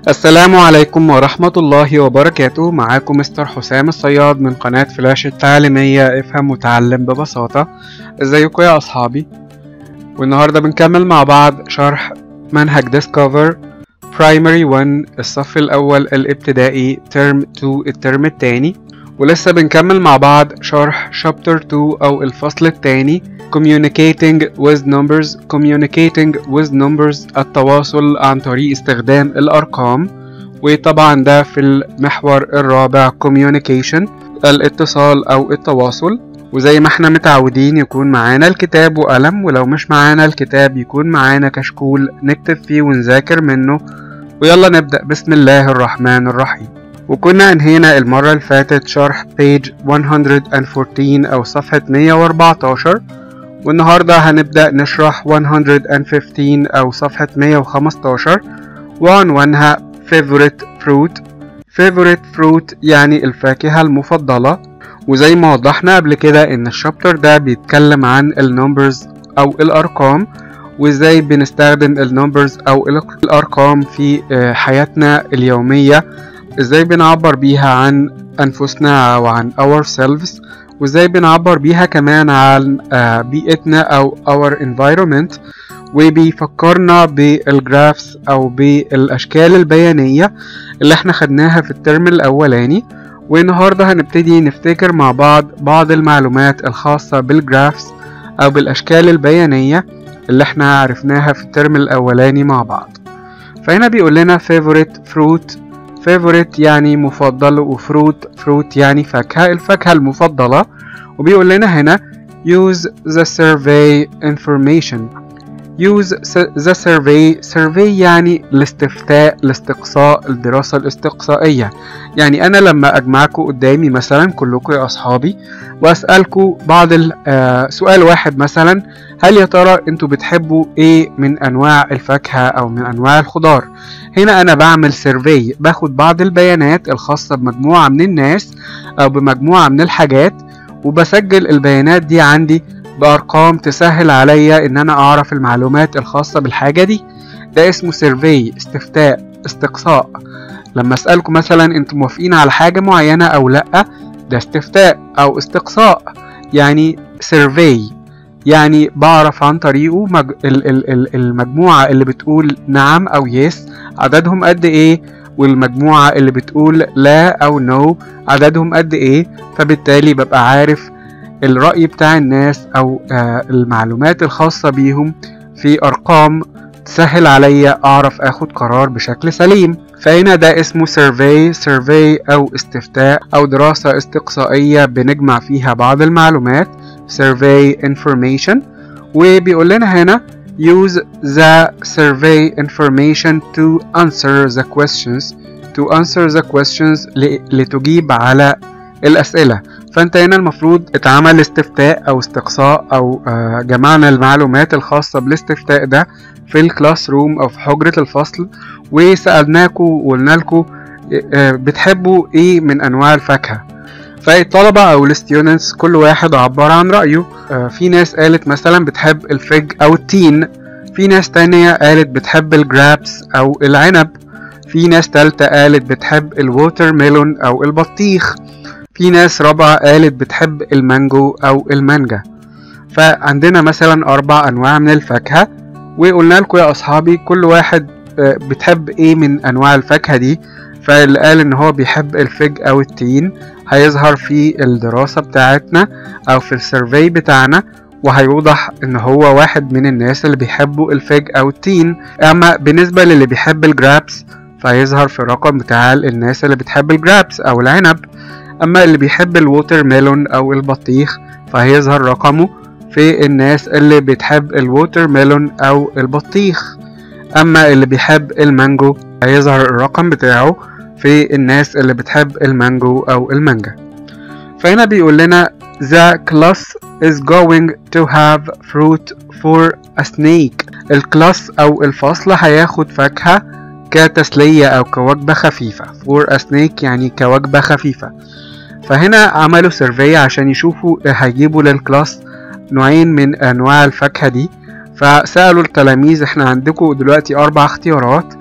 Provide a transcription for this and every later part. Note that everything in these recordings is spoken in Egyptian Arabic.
السلام عليكم ورحمة الله وبركاته معاكم مستر حسام الصياد من قناة فلاش التعليمية افهم وتعلم ببساطة ازيكم يا اصحابي والنهاردة بنكمل مع بعض شرح منهج ديسكفر برايمري 1 الصف الاول الابتدائي ترم 2 الترم التاني ولسه بنكمل مع بعض شرح شابتر 2 او الفصل التاني communicating with numbers communicating with numbers التواصل عن طريق استخدام الأرقام وطبعا ده في المحور الرابع communication الاتصال أو التواصل وزي ما احنا متعودين يكون معانا الكتاب وقلم ولو مش معانا الكتاب يكون معانا كشكول نكتب فيه ونذاكر منه ويلا نبدأ بسم الله الرحمن الرحيم وكنا انهينا المرة اللي فاتت شرح page 114 أو صفحة 114 والنهاردة هنبدأ نشرح 115 أو صفحة 115 وعنوانها favorite fruit favorite fruit يعني الفاكهة المفضلة وزي ما وضحنا قبل كده إن الشابتر ده بيتكلم عن النمبرز أو الأرقام وإزاي بنستخدم النمبرز أو الأرقام في حياتنا اليومية إزاي بنعبر بيها عن أنفسنا أو عن ourselves وازاي بنعبر بيها كمان عن بيئتنا او our environment وبيفكرنا بالجرافس او بالاشكال البيانية اللي احنا خدناها في الترم الاولاني والنهاردة هنبتدي نفتكر مع بعض بعض المعلومات الخاصة بالجرافس او بالاشكال البيانية اللي احنا عرفناها في الترم الاولاني مع بعض فهنا بيقول لنا favorite fruit favorite يعني مفضل وفروت فروت يعني فاكهة الفاكهة المفضلة وبيقول لنا هنا use the survey information use the survey survey يعني الاستفتاء الاستقصاء الدراسة الاستقصائية يعني أنا لما أجمعكم قدامي مثلا كلكم يا أصحابي وأسألكم بعض سؤال واحد مثلا هل يا ترى انتوا بتحبوا ايه من انواع الفاكهة او من انواع الخضار هنا انا بعمل سيرفي باخد بعض البيانات الخاصة بمجموعة من الناس او بمجموعة من الحاجات وبسجل البيانات دي عندي بارقام تسهل عليا ان انا اعرف المعلومات الخاصة بالحاجة دي ده اسمه سيرفي استفتاء استقصاء لما اسألكم مثلا انتوا موافقين على حاجة معينة او لأ ده استفتاء او استقصاء يعني سيرفي يعني بعرف عن طريقه مج... ال... ال... المجموعة اللي بتقول نعم أو يس عددهم قد إيه والمجموعة اللي بتقول لا أو نو عددهم قد إيه فبالتالي ببقى عارف الرأي بتاع الناس أو آه المعلومات الخاصة بيهم في أرقام تسهل عليا أعرف أخد قرار بشكل سليم فهنا ده اسمه survey survey أو استفتاء أو دراسة استقصائية بنجمع فيها بعض المعلومات survey information وبيقول لنا هنا use the survey information to answer the questions to answer the questions لتجيب على الأسئلة فأنت هنا المفروض اتعمل استفتاء أو استقصاء أو جمعنا المعلومات الخاصة بالاستفتاء ده في الكلاس روم أو في حجرة الفصل وسألناكم وقلنا لكم بتحبوا إيه من أنواع الفاكهة فالطلبة أو الستودنتس كل واحد عبر عن رأيه في ناس قالت مثلا بتحب الفج أو التين في ناس تانية قالت بتحب الجرابس أو العنب في ناس تالتة قالت بتحب الووتر ميلون أو البطيخ في ناس رابعة قالت بتحب المانجو أو المانجا فعندنا مثلا أربع أنواع من الفاكهة وقلنا لكم يا أصحابي كل واحد بتحب إيه من أنواع الفاكهة دي فاللي قال ان هو بيحب الفج او التين هيظهر في الدراسة بتاعتنا او في السيرفي بتاعنا وهيوضح ان هو واحد من الناس اللي بيحبوا الفج او التين اما بالنسبة للي بيحب الجرابس فهيظهر في الرقم بتاع الناس اللي بتحب الجرابس او العنب اما اللي بيحب الووتر ميلون او البطيخ فهيظهر رقمه في الناس اللي بتحب الووتر ميلون او البطيخ اما اللي بيحب المانجو هيظهر الرقم بتاعه في الناس اللي بتحب المانجو أو المانجا فهنا بيقول لنا The class is going to have fruit for a snake الكلاس أو الفصل هياخد فاكهة كتسلية أو كوجبة خفيفة for a snake يعني كوجبة خفيفة فهنا عملوا سيرفي عشان يشوفوا هيجيبوا للكلاس نوعين من أنواع الفاكهة دي فسألوا التلاميذ احنا عندكم دلوقتي أربع اختيارات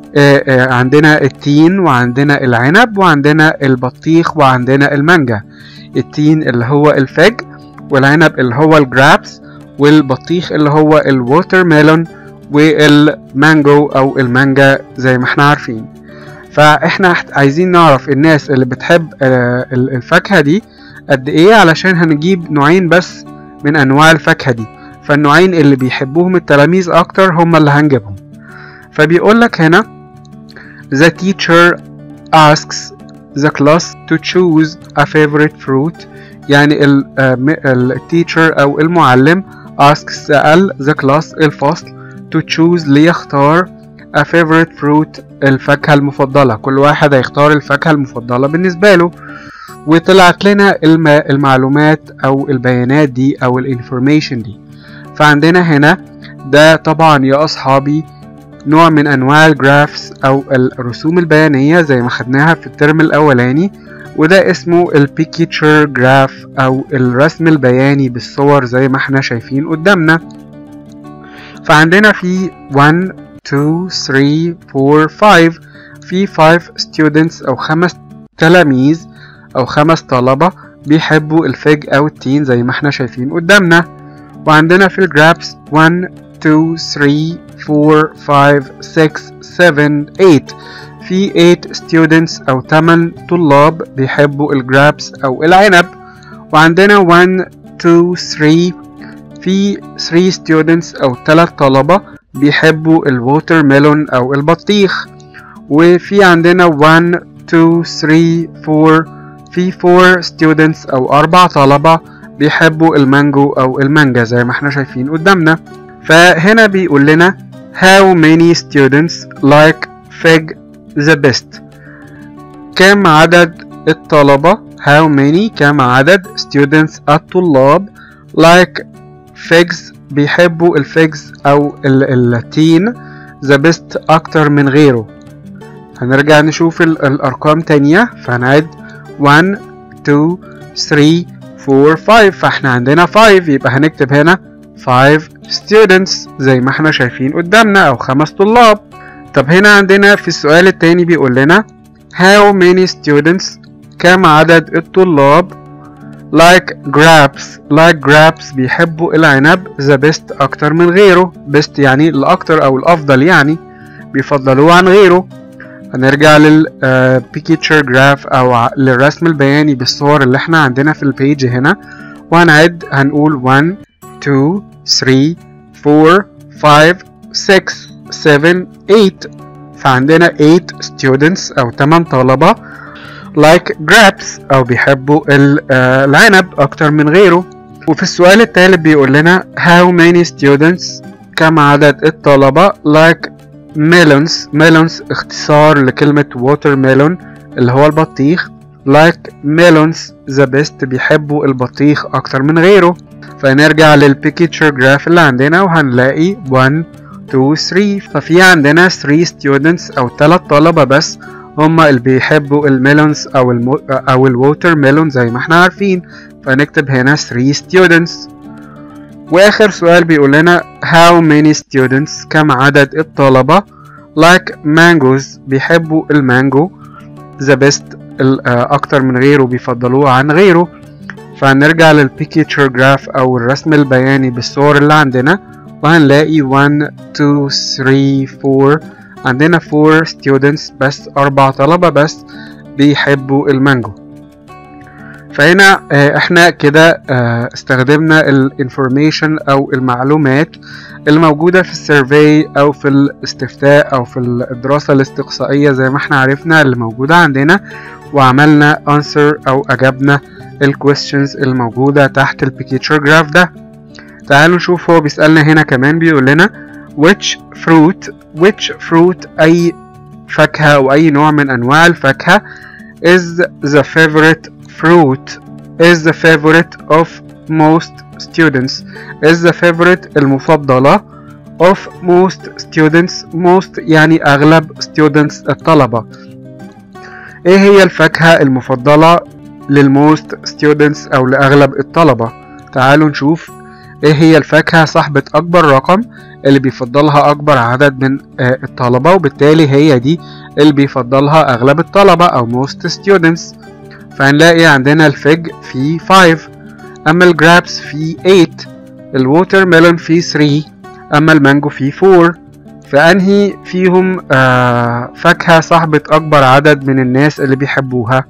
آه، آه، عندنا التين وعندنا العنب وعندنا البطيخ وعندنا المانجا التين اللي هو الفج والعنب اللي هو الجرابس والبطيخ اللي هو الووتر ميلون والمانجو او المانجا زي ما احنا عارفين فاحنا حت- عايزين نعرف الناس اللي بتحب آه، ال- الفاكهة دي قد ايه علشان هنجيب نوعين بس من انواع الفاكهة دي فالنوعين اللي بيحبوهم التلاميذ اكتر هم اللي هنجيبهم فبيقول لك هنا the teacher asks the class to choose a favorite fruit يعني ال آه، م- ال teacher او المعلم asks سأل the class الفصل to choose ليختار a favorite fruit الفاكهة المفضلة كل واحد هيختار الفاكهة المفضلة بالنسبة له وطلعت لنا الم... المعلومات او البيانات دي او الانفورميشن دي فعندنا هنا ده طبعا يا اصحابي نوع من انواع الجرافس او الرسوم البيانية زي ما خدناها في الترم الاولاني وده اسمه البيكتشر جراف او الرسم البياني بالصور زي ما احنا شايفين قدامنا فعندنا في 1 2 3 4 5 في 5 students او خمس تلاميذ او خمس طلبة بيحبوا الفيج او التين زي ما احنا شايفين قدامنا وعندنا في الجرابس 1 2 3 4 5 6 7 8 في 8 students او 8 طلاب بيحبوا الجرابس او العنب وعندنا 1 2 3 في 3 students او 3 طلبة بيحبوا الووتر ميلون او البطيخ وفي عندنا 1 2 3 4 في 4 students او 4 طلبة بيحبوا المانجو او المانجا زي ما احنا شايفين قدامنا فهنا بيقول لنا how many students like fig the best كم عدد الطلبة how many كم عدد students الطلاب like figs بيحبوا الفيجز او ال- التين the best اكتر من غيره هنرجع نشوف ال- الارقام تانية فهنعد 1 2 3 4 5 فاحنا عندنا 5 يبقى هنكتب هنا 5 students زي ما احنا شايفين قدامنا او خمس طلاب طب هنا عندنا في السؤال التاني بيقول لنا how many students كم عدد الطلاب like grapes like grapes بيحبوا العنب the best اكتر من غيره best يعني الاكتر او الافضل يعني بيفضلوه عن غيره هنرجع لل آه، picture graph او ع- للرسم البياني بالصور اللي احنا عندنا في البيج هنا وهنعد هنقول 1 2 3 4 5 6 7 8 فعندنا 8 students او 8 طلبة like grapes او بيحبوا ال- آه، العنب اكتر من غيره وفي السؤال التالت بيقول لنا how many students كم عدد الطلبة like melons melons اختصار لكلمة watermelon اللي هو البطيخ like melons the best بيحبوا البطيخ اكتر من غيره فنرجع للبيكتشر جراف اللي عندنا وهنلاقي 1 2 3 ففي عندنا 3 students او 3 طلبة بس هما اللي بيحبوا الميلونز او المو او الووتر ميلون زي ما احنا عارفين فنكتب هنا 3 students واخر سؤال بيقول لنا how many students كم عدد الطلبة like mangoes بيحبوا المانجو the best ال- آه، اكتر من غيره بيفضلوه عن غيره فهنرجع للبيكتشر جراف او الرسم البياني بالصور اللي عندنا وهنلاقي 1 2 3 4 عندنا 4 students بس أربع طلبة بس بيحبوا المانجو فهنا آه، احنا كده آه، استخدمنا الانفورميشن او المعلومات الموجودة في السيرفي او في الاستفتاء او في الدراسة الاستقصائية زي ما احنا عرفنا اللي موجودة عندنا وعملنا answer او اجبنا الكويستشنز الموجودة تحت البيكتشر جراف ده تعالوا نشوف هو بيسألنا هنا كمان بيقول لنا which fruit which fruit أي فاكهة أو أي نوع من أنواع الفاكهة is the favorite fruit is the favorite of most students is the favorite المفضلة of most students most يعني أغلب students الطلبة إيه هي الفاكهة المفضلة للموست students أو لأغلب الطلبة تعالوا نشوف إيه هي الفاكهة صاحبة أكبر رقم اللي بيفضلها أكبر عدد من آه، الطلبة وبالتالي هي دي اللي بيفضلها أغلب الطلبة أو most students فهنلاقي عندنا الفيج فيه 5 أما الجرابس فيه 8 الووتر ميلون فيه 3 أما المانجو فيه 4 فأنهي فيهم آه فاكهة صاحبة أكبر عدد من الناس اللي بيحبوها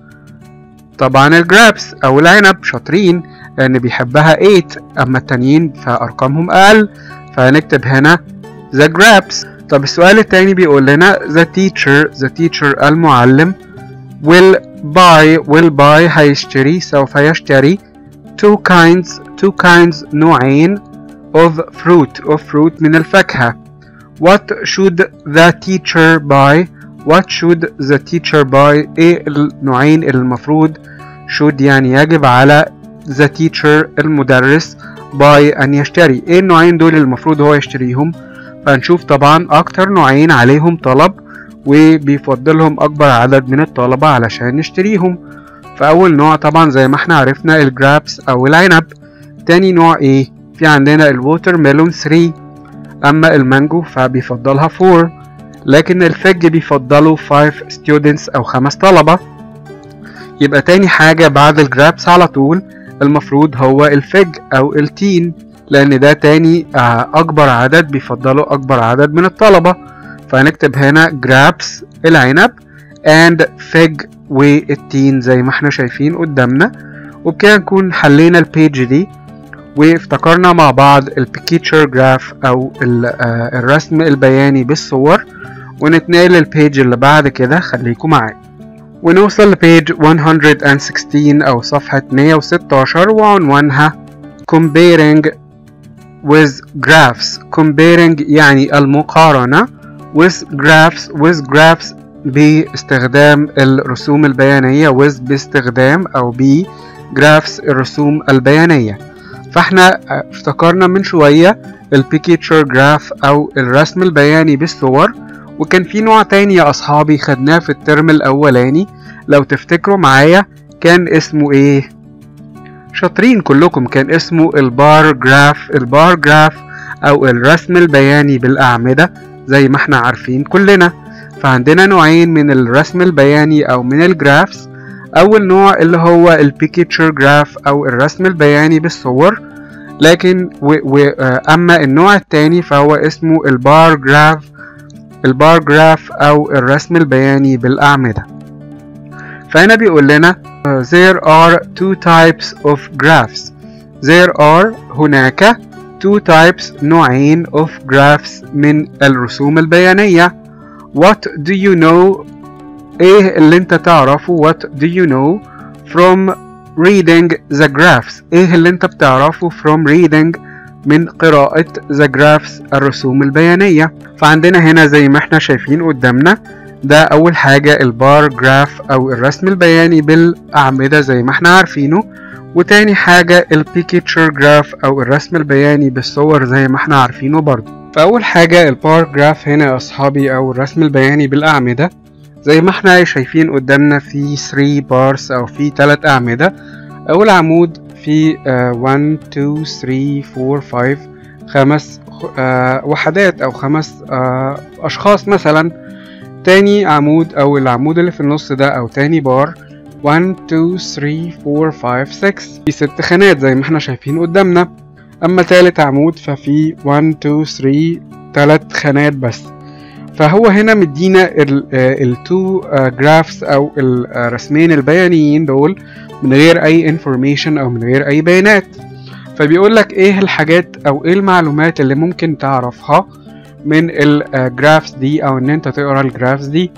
طبعا الجرابس أو العنب شاطرين لأن بيحبها 8 أما التانيين فأرقامهم أقل فهنكتب هنا the grapes طب السؤال التاني بيقول لنا the teacher the teacher المعلم will buy will buy هيشتري سوف يشتري two kinds two kinds نوعين of fruit of fruit من الفاكهة what should the teacher buy what should the teacher buy ايه النوعين اللي المفروض should يعني يجب على the teacher المدرس buy أن يشتري ايه النوعين دول اللي المفروض هو يشتريهم فهنشوف طبعا أكتر نوعين عليهم طلب وبيفضلهم أكبر عدد من الطلبة علشان نشتريهم فأول نوع طبعا زي ما احنا عرفنا الجرابس أو العنب تاني نوع ايه في عندنا الووتر ميلون 3 أما المانجو فبيفضلها 4 لكن الفج بيفضلوا 5 students أو خمس طلبة يبقى تاني حاجة بعد الجرابس على طول المفروض هو الفج أو التين لأن ده تاني آه، أكبر عدد بيفضلوا أكبر عدد من الطلبة فهنكتب هنا جرابس العنب and fig والتين زي ما احنا شايفين قدامنا وبكده نكون حلينا البيج دي وافتكرنا مع بعض البيكتشر جراف او ال- آه، الرسم البياني بالصور ونتنقل للبيج اللي بعد كده خليكم معايا ونوصل لبيج 116 او صفحة 116 وعنوانها comparing with graphs comparing يعني المقارنة with graphs with graphs باستخدام الرسوم البيانية with باستخدام أو ب graphs الرسوم البيانية فاحنا افتكرنا من شوية البيكتشر جراف أو الرسم البياني بالصور وكان في نوع تاني يا أصحابي خدناه في الترم الأولاني لو تفتكروا معايا كان اسمه ايه شاطرين كلكم كان اسمه البار جراف البار جراف أو الرسم البياني بالأعمدة زي ما احنا عارفين كلنا فعندنا نوعين من الرسم البياني أو من الجرافس أول نوع اللي هو البيكتشر جراف أو الرسم البياني بالصور لكن و و آه، أما النوع التاني فهو اسمه البار جراف البار جراف أو الرسم البياني بالأعمدة فهنا بيقول لنا uh, there are two types of graphs there are هناك two types نوعين of graphs من الرسوم البيانية what do you know ايه اللي انت تعرفه what do you know from reading the graphs ايه اللي انت بتعرفه from reading من قراءة the graphs الرسوم البيانية فعندنا هنا زي ما احنا شايفين قدامنا ده أول حاجة البار جراف أو الرسم البياني بالأعمدة زي ما احنا عارفينه وتاني حاجة البيكتشر جراف أو الرسم البياني بالصور زي ما احنا عارفينه برضه فأول حاجة البار جراف هنا يا أصحابي أو الرسم البياني بالأعمدة زي ما احنا شايفين قدامنا في 3 بارس أو في 3 أعمدة أول عمود في 1 2 3 4 5 خمس آه، وحدات أو خمس آه، أشخاص مثلا تاني عمود أو العمود اللي في النص ده أو تاني بار 1 2 3 4 5 6 في ست خانات زي ما احنا شايفين قدامنا أما تالت عمود ففي 1 2 3 تلات خانات بس فهو هنا مدينا التو جرافس أو الرسمين البيانيين دول من غير أي information أو من غير أي بيانات فبيقول لك ايه الحاجات او ايه المعلومات اللي ممكن تعرفها من الجرافس دي او ان انت تقرا الجرافس دي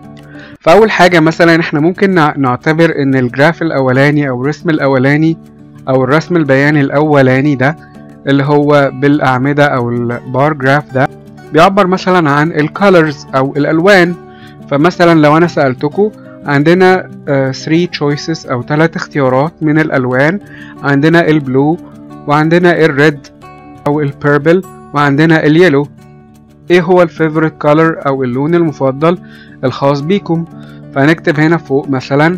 فاول حاجه مثلا احنا ممكن نع- نعتبر ان الجراف الاولاني او الرسم الاولاني او الرسم البياني الاولاني ده اللي هو بالاعمده او البار جراف ده بيعبر مثلا عن الكالرز او الالوان فمثلا لو انا سالتكم عندنا 3 choices او 3 اختيارات من الالوان عندنا البلو وعندنا الريد او البيربل وعندنا اليلو ايه هو الفيفوريت كولر او اللون المفضل الخاص بيكم فهنكتب هنا فوق مثلا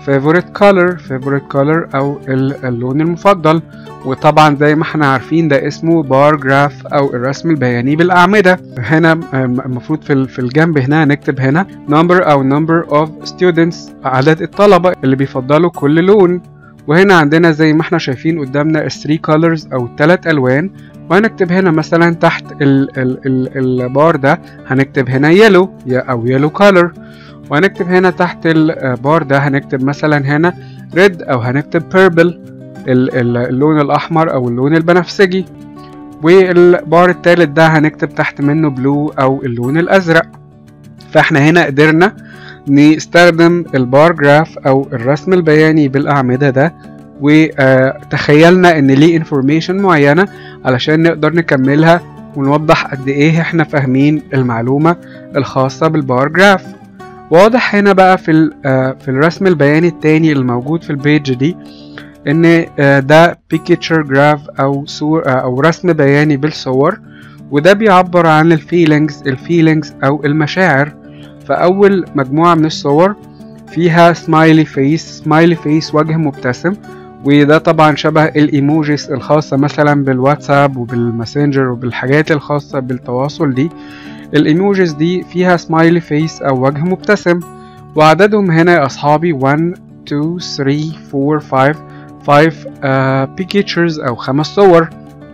favorite color favorite color أو اللون المفضل وطبعا زي ما احنا عارفين ده اسمه بار جراف أو الرسم البياني بالأعمدة هنا المفروض في في الجنب هنا نكتب هنا number أو number of students عدد الطلبة اللي بيفضلوا كل لون وهنا عندنا زي ما احنا شايفين قدامنا ال 3 colors أو الثلاث ألوان وهنكتب هنا مثلا تحت ال ال ال البار ده هنكتب هنا yellow أو yellow color وهنكتب هنا تحت البار ده هنكتب مثلا هنا red أو هنكتب purple اللون الأحمر أو اللون البنفسجي والبار التالت ده هنكتب تحت منه بلو أو اللون الأزرق فاحنا هنا قدرنا نستخدم البار جراف أو الرسم البياني بالأعمدة ده وتخيلنا ان ليه انفورميشن معينة علشان نقدر نكملها ونوضح قد ايه احنا فاهمين المعلومة الخاصة بالبار جراف واضح هنا بقى في في الرسم البياني التاني الموجود في البيج دي ان ده picture جراف او صور او رسم بياني بالصور وده بيعبر عن الفيلينجز الفيلينجز او المشاعر فاول مجموعة من الصور فيها سمايلي فيس سمايلي فيس وجه مبتسم وده طبعا شبه الايموجيز الخاصة مثلا بالواتساب وبالماسنجر وبالحاجات الخاصة بالتواصل دي الايموجيز دي فيها سمايلي فيس او وجه مبتسم وعددهم هنا يا اصحابي 1 2 3 4 5 5 بيكتشرز او خمس صور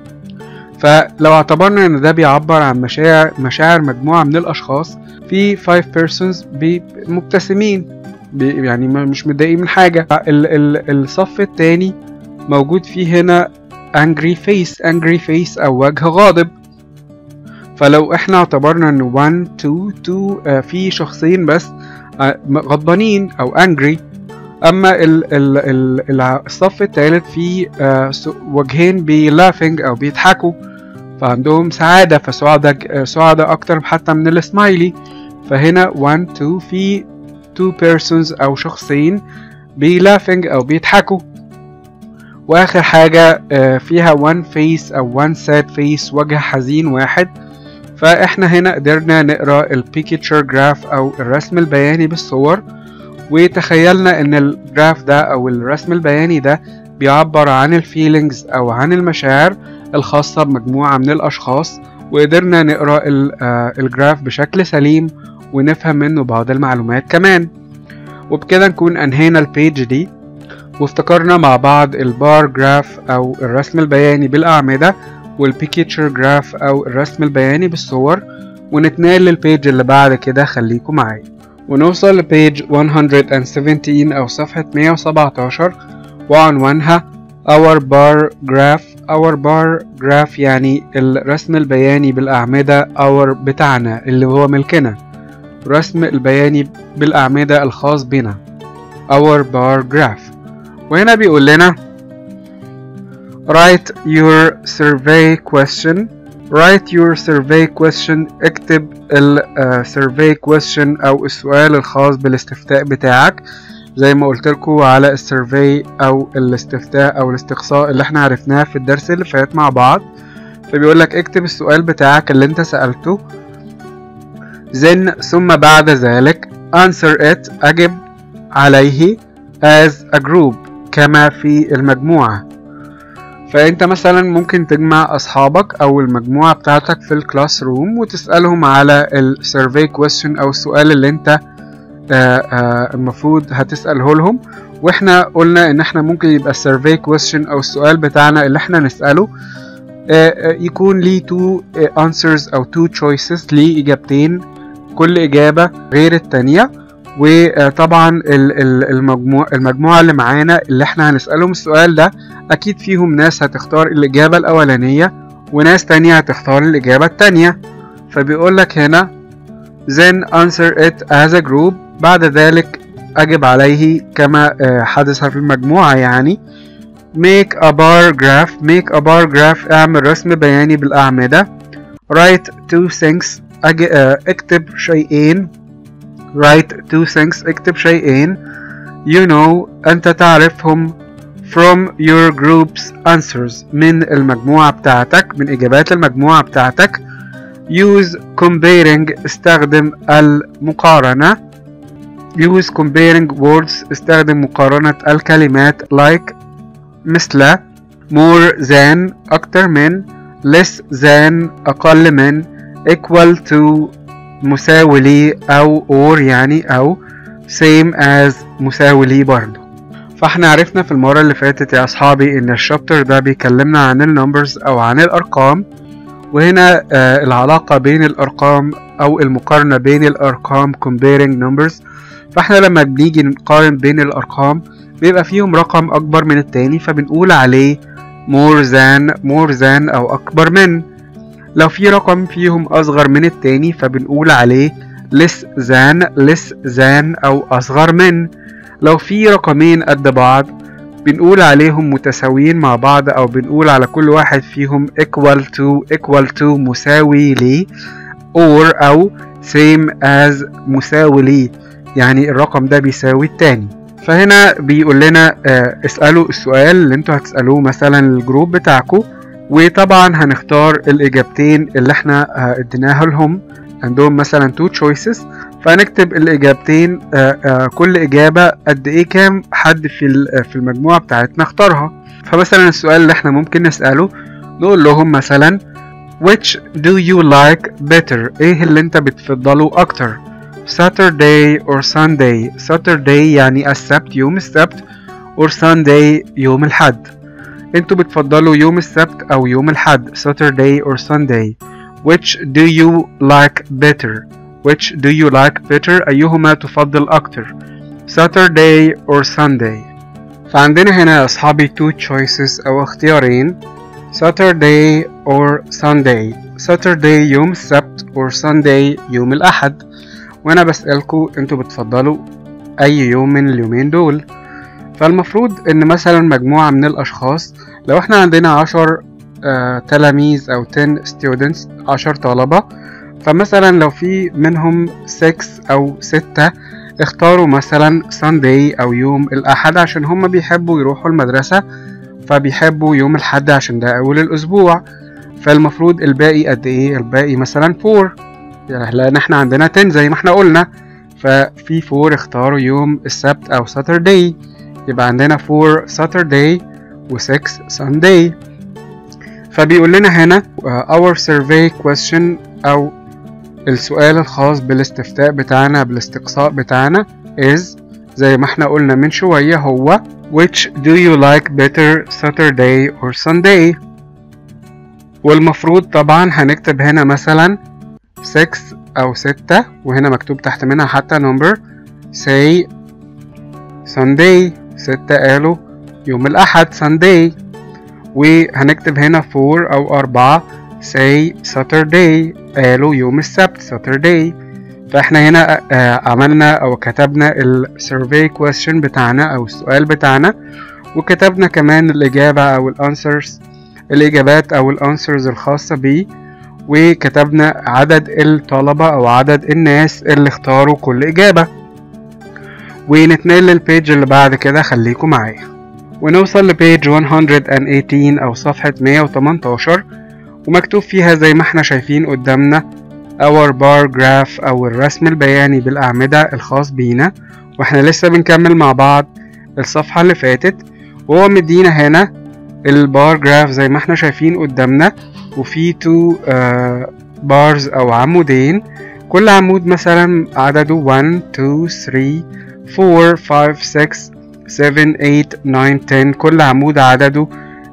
فلو اعتبرنا ان ده بيعبر عن مشاعر مشاعر مجموعة من الاشخاص في 5 persons مبتسمين يعني مش متضايقين من حاجة ال ال الصف التاني موجود فيه هنا angry face angry face أو وجه غاضب فلو احنا اعتبرنا ان 1 2 2 آه في شخصين بس آه غضبانين او angry اما ال ال ال الصف التالت فيه آه وجهين بيلافنج او بيضحكوا فعندهم سعادة فسعادة سعادة أكتر حتى من السمايلي فهنا 1 2 في two persons أو شخصين بيلافنج أو بيضحكوا وآخر حاجة فيها one face أو one sad face وجه حزين واحد فإحنا هنا قدرنا نقرأ البيكتشر جراف أو الرسم البياني بالصور وتخيلنا إن الجراف ده أو الرسم البياني ده بيعبر عن الفيلينجز أو عن المشاعر الخاصة بمجموعة من الأشخاص وقدرنا نقرأ الجراف بشكل سليم ونفهم منه بعض المعلومات كمان وبكده نكون أنهينا البيج دي وافتكرنا مع بعض البار جراف أو الرسم البياني بالأعمدة والبيكتشر جراف أو الرسم البياني بالصور ونتنقل للبيج اللي بعد كده خليكم معايا ونوصل لبيج 117 أو صفحة 117 وعنوانها Our Bar Graph Our Bar Graph يعني الرسم البياني بالأعمدة Our بتاعنا اللي هو ملكنا رسم البياني بالأعمدة الخاص بنا Our Bar Graph وهنا بيقول لنا Write your survey question Write your survey question اكتب ال uh, survey question أو السؤال الخاص بالاستفتاء بتاعك زي ما قلت لكم على السيرفي او الاستفتاء او الاستقصاء اللي احنا عرفناه في الدرس اللي فات مع بعض فبيقول لك اكتب السؤال بتاعك اللي انت سألته then ثم بعد ذلك answer it أجب عليه as a group كما في المجموعة فانت مثلا ممكن تجمع اصحابك او المجموعة بتاعتك في الكلاس روم وتسألهم على السيرفي question او السؤال اللي انت آآ آآ المفروض هتسأله لهم واحنا قلنا ان احنا ممكن يبقى السيرفي كويستشن او السؤال بتاعنا اللي احنا نسأله يكون ليه تو answers او تو choices ليه اجابتين كل اجابة غير التانية وطبعا المجموعة المجموعة اللي معانا اللي احنا هنسألهم السؤال ده اكيد فيهم ناس هتختار الاجابة الاولانية وناس تانية هتختار الاجابة التانية فبيقول لك هنا then answer it as a group بعد ذلك أجب عليه كما حدث في المجموعة يعني make a bar graph make a bar graph اعمل رسم بياني بالأعمدة write two things أج... اكتب شيئين write two things اكتب شيئين you know أنت تعرفهم from your group's answers من المجموعة بتاعتك من إجابات المجموعة بتاعتك use comparing استخدم المقارنة use comparing words استخدم مقارنة الكلمات like مثل more than أكتر من less than أقل من equal to مساوي لي أو or يعني أو same as مساوي لي برضه فاحنا عرفنا في المرة اللي فاتت يا أصحابي إن الشابتر ده بيكلمنا عن النمبرز أو عن الأرقام وهنا آه العلاقة بين الأرقام أو المقارنة بين الأرقام comparing numbers فاحنا لما بنيجي نقارن بين الأرقام بيبقى فيهم رقم أكبر من التاني فبنقول عليه more than more than أو أكبر من لو في رقم فيهم أصغر من التاني فبنقول عليه less than less than أو أصغر من لو في رقمين قد بعض بنقول عليهم متساويين مع بعض أو بنقول على كل واحد فيهم equal to equal to مساوي لي or أو same as مساوي لي يعني الرقم ده بيساوي التاني فهنا بيقول لنا آه اسألوا السؤال اللي انتوا هتسألوه مثلا الجروب بتاعكم وطبعا هنختار الإجابتين اللي احنا آه اديناها لهم عندهم مثلا two choices فهنكتب الإجابتين آه آه كل إجابة قد إيه كام حد في في المجموعة بتاعتنا اختارها فمثلا السؤال اللي احنا ممكن نسأله نقول لهم مثلا which do you like better ايه اللي انت بتفضله أكتر Saturday or Sunday Saturday يعني السبت يوم السبت or Sunday يوم الحد انتوا بتفضلوا يوم السبت أو يوم الحد Saturday or Sunday which do you like better which do you like better أيهما تفضل أكتر Saturday or Sunday فعندنا هنا يا أصحابي two choices أو اختيارين Saturday or Sunday Saturday يوم السبت or Sunday يوم الأحد وأنا بسألكوا انتوا بتفضلوا أي يوم من اليومين دول فالمفروض إن مثلا مجموعة من الأشخاص لو احنا عندنا عشر آه تلاميذ أو 10 students عشر طلبة فمثلا لو في منهم 6 أو 6 اختاروا مثلا Sunday أو يوم الأحد عشان هم بيحبوا يروحوا المدرسة فبيحبوا يوم الحد عشان ده أول الأسبوع فالمفروض الباقي قد إيه الباقي مثلا 4 يعني لأن احنا عندنا 10 زي ما احنا قلنا ففي 4 اختاروا يوم السبت أو Saturday يبقى عندنا 4 Saturday و 6 Sunday فبيقول لنا هنا our survey question أو السؤال الخاص بالاستفتاء بتاعنا بالاستقصاء بتاعنا is زي ما احنا قلنا من شوية هو which do you like better Saturday or Sunday والمفروض طبعا هنكتب هنا مثلا 6 أو 6 وهنا مكتوب تحت منها حتى number say Sunday 6 قالوا يوم الأحد Sunday وهنكتب هنا 4 أو 4 say Saturday قالوا يوم السبت Saturday فاحنا هنا عملنا أو كتبنا السيرفي question بتاعنا أو السؤال بتاعنا وكتبنا كمان الإجابة أو الأنسرز الإجابات أو الأنسرز الخاصة بيه وكتبنا عدد الطلبة أو عدد الناس اللي اختاروا كل إجابة ونتنقل للبيج اللي بعد كده خليكم معايا ونوصل لبيج 118 أو صفحة 118 ومكتوب فيها زي ما احنا شايفين قدامنا our bar graph أو الرسم البياني بالأعمدة الخاص بينا واحنا لسه بنكمل مع بعض الصفحة اللي فاتت وهو مدينا هنا البار جراف زي ما احنا شايفين قدامنا وفي تو بارز أو عمودين كل عمود مثلا عدده 1 2 3 4 5 6 7 8 9 10 كل عمود عدده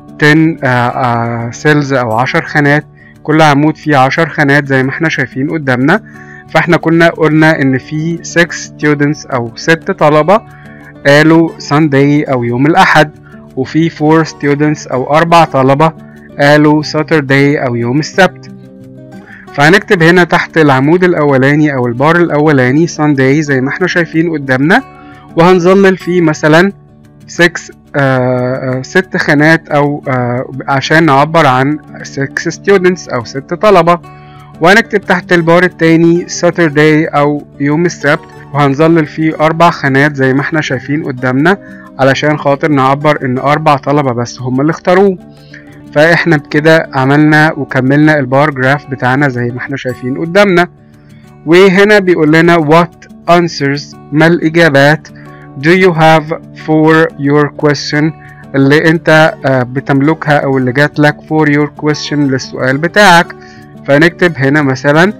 10 سيلز أو 10 خانات كل عمود فيه 10 خانات زي ما احنا شايفين قدامنا فاحنا كنا قلنا ان في 6 students او 6 طلبة قالوا Sunday او يوم الاحد وفي 4 students او 4 طلبة قالوا Saturday او يوم السبت فهنكتب هنا تحت العمود الاولاني او البار الاولاني Sunday زي ما احنا شايفين قدامنا وهنظلل فيه مثلا 6 آه ست خانات او آه عشان نعبر عن 6 students او ست طلبة وهنكتب تحت البار التاني Saturday او يوم السبت وهنظلل فيه اربع خانات زي ما احنا شايفين قدامنا علشان خاطر نعبر ان اربع طلبة بس هم اللي اختاروه فاحنا بكده عملنا وكملنا البار جراف بتاعنا زي ما احنا شايفين قدامنا وهنا بيقول لنا what answers ما الإجابات do you have for your question اللي انت آه، بتملكها او اللي جات لك for your question للسؤال بتاعك فنكتب هنا مثلا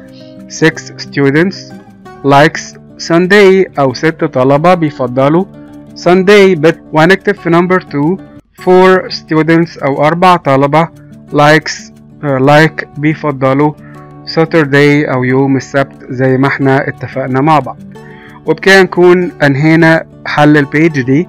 6 students likes Sunday او ست طلبة بيفضلوا Sunday بت وهنكتب في number 2 4 students او اربع طلبة likes آه، like بيفضلوا Saturday او يوم السبت زي ما احنا اتفقنا مع بعض وبكده نكون انهينا حل البيج دي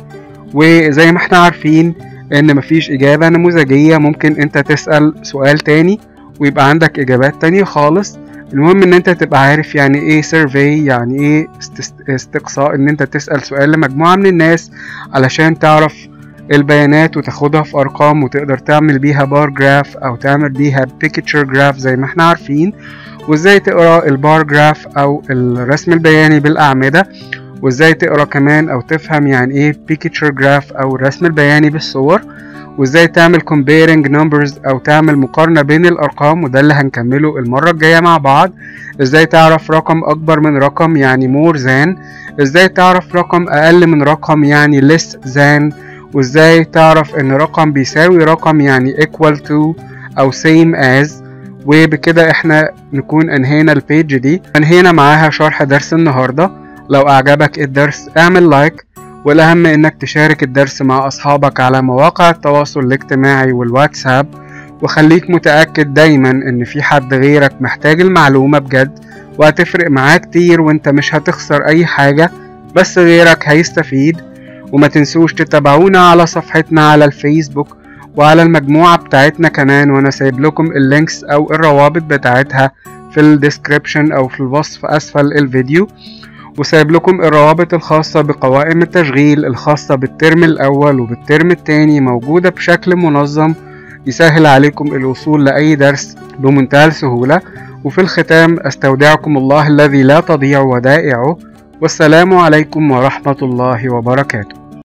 وزي ما احنا عارفين ان مفيش اجابة نموذجية ممكن انت تسأل سؤال تاني ويبقى عندك اجابات تانية خالص المهم ان انت تبقى عارف يعني ايه سيرفي يعني ايه است- استقصاء ان انت تسأل سؤال لمجموعة من الناس علشان تعرف البيانات وتاخدها في ارقام وتقدر تعمل بيها بار جراف او تعمل بيها بيكتشر جراف زي ما احنا عارفين وازاي تقرا البار جراف او الرسم البياني بالاعمده وازاي تقرا كمان او تفهم يعني ايه picture graph او الرسم البياني بالصور وازاي تعمل comparing numbers او تعمل مقارنة بين الارقام وده اللي هنكمله المرة الجاية مع بعض ازاي تعرف رقم اكبر من رقم يعني more than ازاي تعرف رقم اقل من رقم يعني less than وازاي تعرف ان رقم بيساوي رقم يعني equal to او same as وبكده احنا نكون انهينا البيج دي انهينا معاها شرح درس النهارده لو أعجبك الدرس اعمل لايك والأهم إنك تشارك الدرس مع أصحابك على مواقع التواصل الاجتماعي والواتساب وخليك متأكد دايما إن في حد غيرك محتاج المعلومة بجد وهتفرق معاه كتير وإنت مش هتخسر أي حاجة بس غيرك هيستفيد وما تنسوش تتابعونا على صفحتنا على الفيسبوك وعلى المجموعة بتاعتنا كمان وأنا سايب لكم اللينكس أو الروابط بتاعتها في الديسكريبشن أو في الوصف أسفل الفيديو وسايب لكم الروابط الخاصة بقوائم التشغيل الخاصة بالترم الأول وبالترم التاني موجودة بشكل منظم يسهل عليكم الوصول لأي درس بمنتهى السهولة وفي الختام أستودعكم الله الذي لا تضيع ودائعه والسلام عليكم ورحمة الله وبركاته